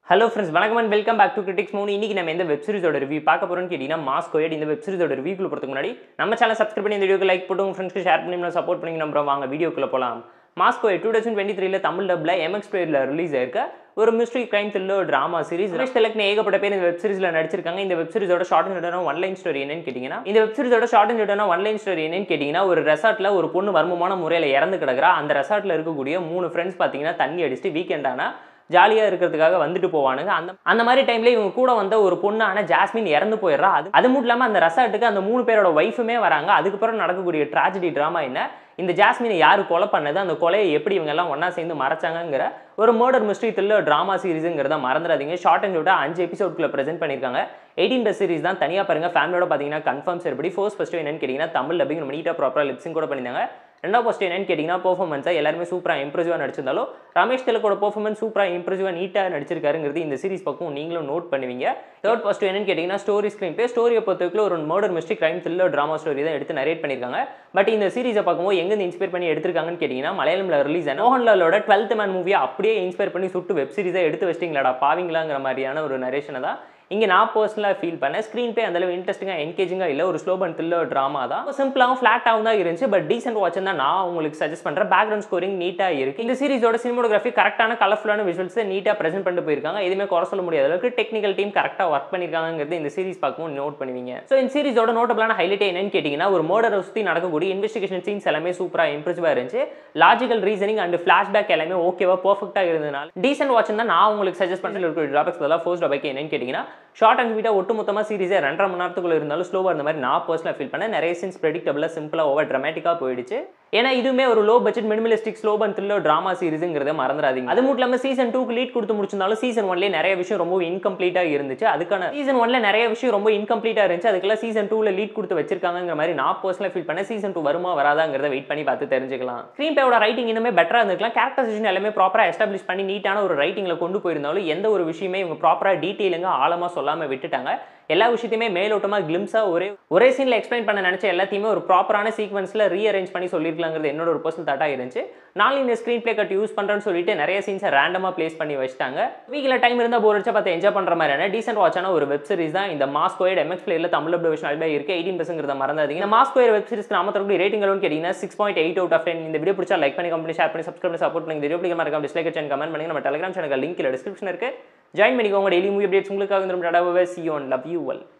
hello friends வணக்கம் and welcome back to critics மூணு இன்னைக்கு நம்ம எந்த வெப் சீரிஸோட ரிவ்யூ பார்க்க போறோம்னு கேட்டீங்கன்னா மாஸ் கோயட் இந்த வெப் சீரிஸோட ரிவ்யூக்குள்ள போகிறதுக்கு முன்னாடி நம்ம சேனல் சப்ஸ்கிரைப் பண்ணி இந்த வீடியோக்கு லைக் போட்டு உங்கள் ஃப்ரெண்ட்ஸ்க்கு ஷேர் பண்ணி சப்போர்ட் பண்ணி நம்புறோம் வாங்க வீடியோக்குள்ள போகலாம் மாஸ் கோயட் டூ தௌசண்ட் டுவெண்ட்டி த்ரீல தமிழ் டப்ல எம்எக்ஸ் பிளேயரில் ரிலீஸ் ஆயிருக்க ஒரு mystery crime thriller drama series Ramesh திலக்னு ஏகப்பட்ட பேர் இந்த வெப் சீரிஸ்ல நடிச்சிருக்காங்க இந்த வெப் சீரிஸோட short and one line story என்னன்னு கேட்டிங்கன்னா இந்த வெப் சீரிஸோட short and one line story என்னன்னு கேட்டிங்கன்னா ஒரு ரெசார்ட்ல ஒரு பொண்ணு மர்மமான முறையில் இறந்து கிடக்குறா அந்த ரெசார்ட்ல இருக்கக்கூடிய மூணு ஃப்ரெண்ட்ஸ் பார்த்தீங்கன்னா தண்ணி அடிச்சுட்டு வீக்கெண்ட் ஆனா ஜாலியாக இருக்கிறதுக்காக வந்துட்டு போவானுங்க அந்த அந்த மாதிரி டைம்ல இவங்க கூட வந்த ஒரு பொண்ணான ஜாஸ்மின் இறந்து போயிடுறா அது அது மட்டும் இல்லாமல் அந்த ரெசார்ட்டுக்கு அந்த மூணு பேரோட ஒய்ஃபுமே வராங்க அதுக்கப்புறம் நடக்கக்கூடிய ட்ராஜடி ட்ராமா என்ன இந்த ஜாஸ்மினை யார் கொலை பண்ணது அந்த கொலையை எப்படி இவங்க எல்லாம் ஒன்றா சேர்ந்து மறைச்சாங்கங்கிற ஒரு மர்டர் மிஸ்ட்ரி த்ரில்லர் ட்ராமா சீரிஸுங்கிறத மறந்துடாதீங்க ஷார்ட் அண்ட் விட அஞ்சு எபிசோட்குள்ள ப்ரெசென்ட் பண்ணியிருக்காங்க எயிட்டீன் ப்ளஸ் சீரிஸ் தான் தனியாக பாருங்க ஃபேமிலியோட பார்த்தீங்கன்னா கன்ஃபார்ம் சரிபடி ஃபோர்ஸ் ஃபஸ்ட்டு என்னன்னு கேட்டிங்கன்னா தமிழ் டப்பிங் நம்ம நீட்டாக ப்ராப்பராக லிப்ஸிங் கூட பண்ணியிருந்தாங்க ரெண்டாவது ஃபஸ்ட் என்னன்னு கேட்டிங்கன்னா பெர்ஃபார்மன்ஸாக எல்லாருமே சூப்பராக இம்ப்ரெசிவாக நடிச்சிருந்தாலும் ரமேஷ் திலக்கோட பெர்ஃபார்மன்ஸ் சூப்பராக இம்ப்ரெசிவாக நீட்டாக நடிச்சிருக்காருங்கிறது இந்த சீரிஸ் பக்கம் நீங்களும் நோட் பண்ணுவீங்க தேர்ட் ஃபஸ்ட் என்னன்னு கேட்டிங்கன்னா ஸ்டோரி ஸ்க்ரீன் பே ஸ்டோரியை பொறுத்தவரைக்கும் ஒரு murder mystery crime thriller drama story தான் எடுத்து நரேட் பண்ணியிருக்காங்க பட் இந்த சீரிஸை பார்க்கும்போது எங்கேருந்து இன்ஸ்பயர் பண்ணி எடுத்திருக்காங்கன்னு கேட்டிங்கன்னா மலையாளம்ல ரிலீஸ் ஆன மோகன்லாலோட டுவெல்த் மேன் மூவியை அப்படியே இன்ஸ்பயர் பண்ணி சுட்டு வெப் சீரிஸை எடுத்து வச்சிட்டிங்களாடா பாவீங்களாங்கிற மாதிரியான ஒரு நரேஷனை தான் இங்கே நான் பர்சனலாக ஃபீல் பண்ணேன் ஸ்க்ரீன் பே அந்தளவு இன்ட்ரெஸ்டிங்காக என்கேஜிங்காக இல்லை ஒரு ஸ்லோபன் த்ரில்லர் ட்ராமா தான் சிம்பிளாகவும் ஃப்ளாட்டாகவும் தான் இருந்துச்சு பட் டீசென்ட் வாட்ச் தான் நான் உங்களுக்கு சஜஸ்ட் பண்ணுறேன் பேக்ரவுண்ட் ஸ்கோரிங் நீட்டாக இருக்குது இந்த சீரிஸோட சினிமோகிராஃபி கரெக்டான கலர்ஃபுல்லான விஷுவல்ஸை நீட்டாக ப்ரெசென்ட் பண்ணிட்டு போயிருக்காங்க எதுவுமே குறை சொல்ல முடியாத அளவுக்கு டெக்னிக்கல் டீம் கரெக்டாக ஒர்க் பண்ணியிருக்காங்கிறது இந்த சீரிஸ் பார்க்கும்போது நோட் பண்ணுவீங்க ஸோ இந்த சீரிஸோட நோட்டபிளான ஹைலைட் என்னன்னு கேட்டிங்கன்னா ஒரு மோடரை சுற்றி நடக்கக்கூடிய இன்வெஸ்டிகேஷன் சீன்ஸ் எல்லாமே சூப்பராக இம்ப்ரெசிவாக இருந்துச்சு லாஜிக்கல் ரீசனிங் அண்ட் ஃப்ளாஷ்பேக் எல்லாமே ஓகேவா பர்ஃபெக்டாக இருந்ததுனால டீசென்ட் வாட்ச் தான் நான் உங்களுக்கு சஜஸ்ட் பண்ணுற இருக்கிற ட்ராபிக்ஸ் இதெல்லாம் ஃபர்ஸ்ட் பைக் என்னன்னு கேட்டிங்கன்னா ஷார்ட் அண்ட் ஸ்வீட்டாக ஒட்டு மொத்தமாக சீரிஸே ரெண்டரை மணி நேரத்துக்குள்ள இருந்தாலும் ஸ்லோவாக இருந்த மாதிரி நான் பர்சனலாக ஃபீல் பண்ணேன் நிறைய சீன்ஸ் ப்ரெடிக்டபிளாக சிம்பிளாக ஓவர் ட்ரமேட்டிக்காக போயிடுச்சு ஏன்னா இதுவுமே ஒரு low budget minimalistic slow and thriller drama சீரிஸுங்கிறத மறந்துடாதீங்க அது மட்டும் இல்லாமல் சீசன் டூக்கு லீட் கொடுத்து முடிச்சிருந்தாலும் சீசன் ஒன்லேயே நிறைய விஷயம் ரொம்ப இன்கம்ப்ளீட்டாக இருந்துச்சு அதுக்கான சீசன் ஒன்ல நிறைய விஷயம் ரொம்ப இன்கம்ப்ளீட்டாக இருந்துச்சு அதுக்கெல்லாம் சீசன் டூவில் லீட் கொடுத்து வச்சிருக்காங்கிற மாதிரி நான் பர்சனலாக ஃபீல் பண்ணேன் சீசன் டூ வருமா வராதாங்கிறத வெயிட் பண்ணி பார்த்து தெரிஞ்சுக்கலாம் ஸ்க்ரீன் பேவோட ரைட்டிங் இன்னுமே பெட்டராக இருந்திருக்கலாம் கேரக்டரைசேஷன் எல்லாமே ப்ராப்பராக எஸ்டாப்ளிஷ் பண்ணி நீட்டான ஒரு ரைட்டிங்கில் கொண்டு போயிருந்தாலும் எந்த ஒரு விஷயமே இவங்க ப்ராப்பராக டீட்டெயிலுங்க ஆழமாக சொல்லாமல் விட்டுட்டாங்க எல்லா விஷயத்தையுமே மேலோட்டமாக கிளிம்ஸாக ஒரே ஒரே சீனில் எக்ஸ்பிளைன் பண்ண நினச்ச எல்லாத்தையுமே ஒரு ப்ராப்பரான சீக்வன்ஸில் ரீஅரேஞ்ச் பண்ணி சொல்லியிருக்கலாங்கிறது என்னோட ஒரு பர்சனல் தாட்டாக இருந்துச்சு நாலு இந்த ஸ்க்ரீன் பிளே கட் யூஸ் பண்ணுறேன்னு சொல்லிட்டு நிறைய சீன்ஸை ரேண்டமாக ப்ளேஸ் பண்ணி வச்சிட்டாங்க வீக்கில் டைம் இருந்தால் போர் அடிச்சா பார்த்து என்ஜாய் பண்ணுற மாதிரியான டீசென்ட் வாட்சான ஒரு வெப் சீரிஸ் தான் இந்த மாஸ் கோயட் எம்எக்ஸ் பிளேயில் தமிழ் அப்டேஷன் அல்பா இருக்குது எயிட்டீன் பர்சங்கிறத மறந்தாதீங்க இந்த மாஸ் கோயர் வெப் சீரிஸ் நாம தரக்கூடிய ரேட்டிங் எவ்வளோன்னு கேட்டிங்கன்னா six point eight out of ten இந்த வீடியோ பிடிச்சா லைக் பண்ணி கம்பெனி ஷேர் பண்ணி சப்ஸ்கிரைப் பண்ணி சப்போர்ட் பண்ணி இந்த வீடியோ பிடிக்க மறக்காம டிஸ்லைக் சேனல் கமெண்ட் பண்ணி நம்ம டெலிகிராம் சேனல் லிங்க் டிஸ்கிரிப்ஷன் இருக்குது ஜாயின் பண்ணிக்கோங்க டெய்லி மூவி அப்டேட்ஸ் உங்களுக்காக see one love you well